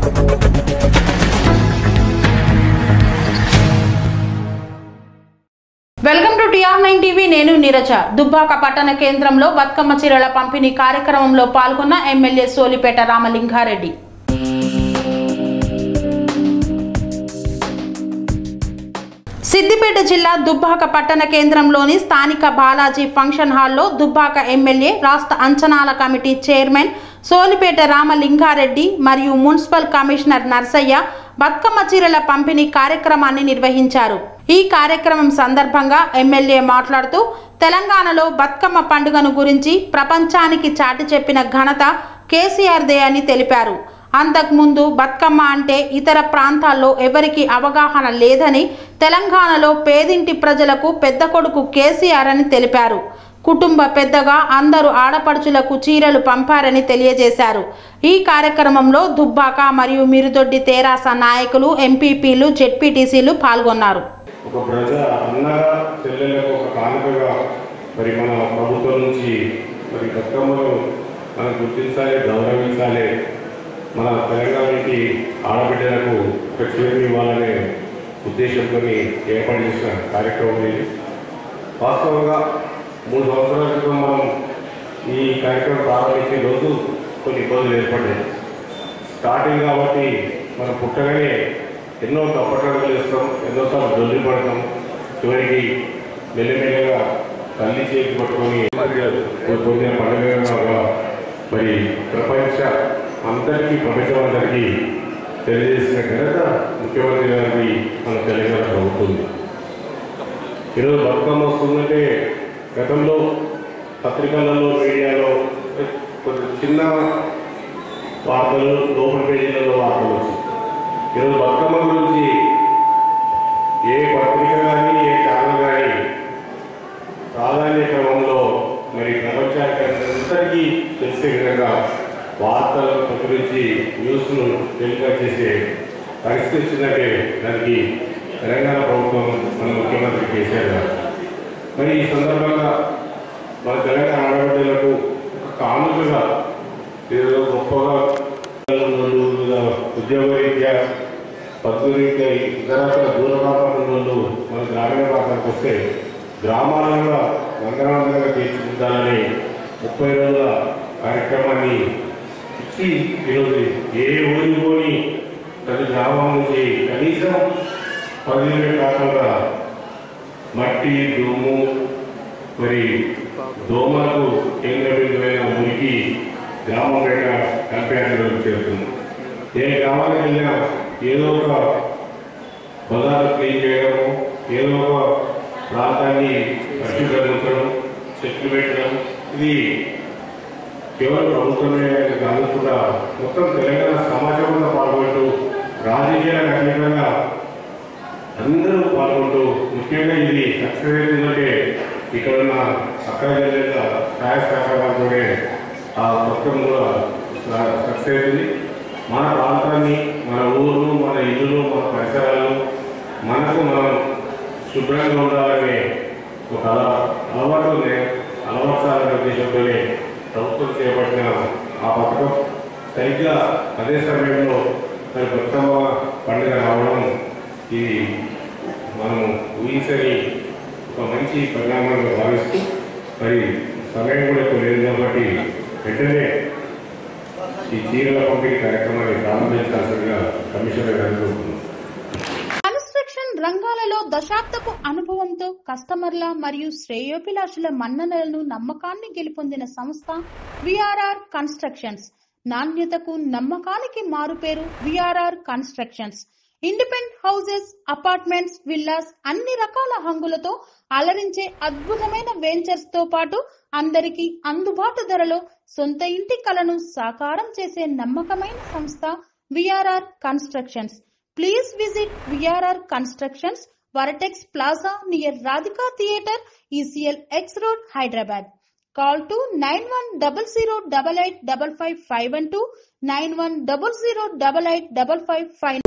Welcome to T R nine TV నేను నీరజ దుబ్బాక పట్టణ కేంద్రంలో బతుకమ్మ చీరల పంపిణీ కార్యక్రమంలో పాల్గొన్న ఎమ్మెల్యే సోలిపేట రామలింగారెడ్డి సిద్దిపేట జిల్లా దుబ్బాక పట్టణ కేంద్రంలోని స్థానిక బాలాజీ ఫంక్షన్ హాల్లో దుబ్బాక ఎమ్మెల్యే రాష్ట్ర అంచనాల కమిటీ చైర్మన్ సోలిపేట రామలింగారెడ్డి మరియు మున్సిపల్ కమిషనర్ నర్సయ్య బతుకమ్మ చీరల పంపిణీ కార్యక్రమాన్ని నిర్వహించారు ఈ కార్యక్రమం సందర్భంగా ఎమ్మెల్యే మాట్లాడుతూ తెలంగాణలో బతుకమ్మ పండుగను గురించి ప్రపంచానికి చాటి చెప్పిన ఘనత కేసీఆర్దే అని తెలిపారు అంతకుముందు బతుకమ్మ అంటే ఇతర ప్రాంతాల్లో ఎవరికి అవగాహన లేదని తెలంగాణలో పేదింటి ప్రజలకు పెద్ద కొడుకు కేసీఆర్ అని తెలిపారు కుటుంబ పెద్దగా అందరూ ఆడపడుచులకు చీరలు పంపారని తెలియజేశారు ఈ కార్యక్రమంలో దుబ్బాక మరియు మిరుదొడ్డి తెరాస నాయకులు ఎంపీపీలు జెడ్పీటీసీలు పాల్గొన్నారు ఒక ప్రజ అన్నగా చెల్లెలకు ఒక కానుకగా మరి మన ప్రభుత్వం నుంచి మరి బతుకమ్మను మనం గుర్తించాలి గౌరవించాలి మన తెలంగాణకి ఆడబిడ్డలకు ఒక చీరని ఇవ్వాలనే ఉద్దేశంతో ఏర్పాటు చేసిన కార్యక్రమం ఇది వాస్తవంగా మూడు సంవత్సరాల క్రితం మనం ఈ కార్యక్రమం ప్రారంభించే రోజు కొన్ని ఇబ్బందులు ఏర్పడ్డాయి స్టార్టింగ్ కాబట్టి మనం పుట్టగానే ఎన్నో తప్పటడుగులు వేస్తాం ఎన్నోసార్లు దొల్లి పడతాం చివరికి మెల్లమెల్లగా తల్లి చేతి పట్టుకొని పొందిన పండుగగా మరి ప్రపంచ అందరికీ ప్రపంచం అందరికీ తెలియజేసిన ఘనత ముఖ్యమంత్రి గారికి మన తెలంగాణ ప్రభుత్వం ఉంది. ఈరోజు బతుకమ్మ వస్తుందంటే గతంలో పత్రికలలో మీడియాలో కొంచెం చిన్న వార్తలు లోపల పేజీలలో వార్తలు వచ్చాయి ఈరోజు బతుకమ్మ గురించి ఏ పత్రిక కానీ ఏ ఛానల్ కానీ ప్రాధాన్య క్రమంలో మరి ప్రపంచానికి అందరికీ తెలిసే విధంగా వార్తలను ప్రచురించి న్యూస్ను టెలికాస్ట్ చేసే పరిస్థితి వచ్చిందంటే దానికి తెలంగాణ ప్రభుత్వం మన ముఖ్యమంత్రి కేసీఆర్ గారు మరి ఈ సందర్భంగా మన తెలంగాణ ఆడబిడ్డలకు ఒక కానుకగా ఏదో గొప్పగా ఉద్యోగరీత్యా పద్ధతిరీత్యా ఇతర దూర ప్రాంతాలలో మన గ్రామీణ ప్రాంతానికి వస్తే గ్రామాలలో రంగరంగంగా తీర్చిదిద్దాలని ముప్పై రోజుల కార్యక్రమాన్ని ఇచ్చి ఈరోజు ఏ ఊరికి పోని ప్రతి గ్రామం నుంచి కనీసం పదివేలు కాకుండా మట్టి దుమ్ము మరి దోమలకు కేంద్ర బిందువైన మురికి గ్రామం బయట కంపేర్ చేస్తుంది ఏ గ్రామానికి వెళ్ళినా ఏదో ఒక బజారు క్లీన్ చేయడము ఏదో ఒక ప్రాంతాన్ని పరిశుభ్రతించడం చెట్లు పెట్టడం ఇది కేవలం ప్రభుత్వమే కాకుండా మొత్తం తెలంగాణ సమాజంలో పాల్గొంటూ రాజకీయాలకు అతీతంగా అందరూ పాల్గొంటూ ముఖ్యంగా ఇది సక్సెస్ అవుతుందంటే ఇక్కడ ఉన్న అక్కడ జిల్లా సహాయ సహకారాలతోనే ఆ మొత్తం కూడా సక్సెస్ అవుతుంది మన ప్రాంతాన్ని మన ఊరు మన ఇల్లులు మన పరిసరాలు మనకు మనం శుభ్రంగా ఉండాలనే ఒక అల- అలవాటు ఉంది. అలవర్చాలనే ఉద్దేశంతోనే ప్రభుత్వం చేపట్టిన ఆ పథకం సరిగ్గా అదే సమయంలో మరి బతుకమ్మ పండుగ రావడం ఇది మనం ఊహించని ఒక మంచి పరిణామంగా భావిస్తూ మరి సమయం కూడా ఎక్కువ లేదు కాబట్టి వెంటనే ఈ చీరల పంపిణీ కార్యక్రమాన్ని ప్రారంభించాల్సిందిగా కమిషనర్ గారు కోరుతున్నాను కన్స్ట్రక్షన్ రంగాలలో దశాబ్దపు అనుభవంతో కస్టమర్ల మరియు శ్రేయోభిలాషుల మన్ననలను నమ్మకాన్ని గెలుపొందిన సంస్థ విఆర్ఆర్ కన్స్ట్రక్షన్స్ నాణ్యతకు నమ్మకానికి మారుపేరు VRR constructions independent houses apartments villas అన్ని రకాల హంగులతో అలరించే అద్భుతమైన వెంచర్స్ తో పాటు అందరికీ అందుబాటు ధరలో సొంత ఇంటి కలను సాకారం చేసే నమ్మకమైన సంస్థ VRR constructions Please visit VRR Constructions, Varatex Plaza near Radhika Theatre, ECL X Road, Hyderabad. Call to 9100885551 91008855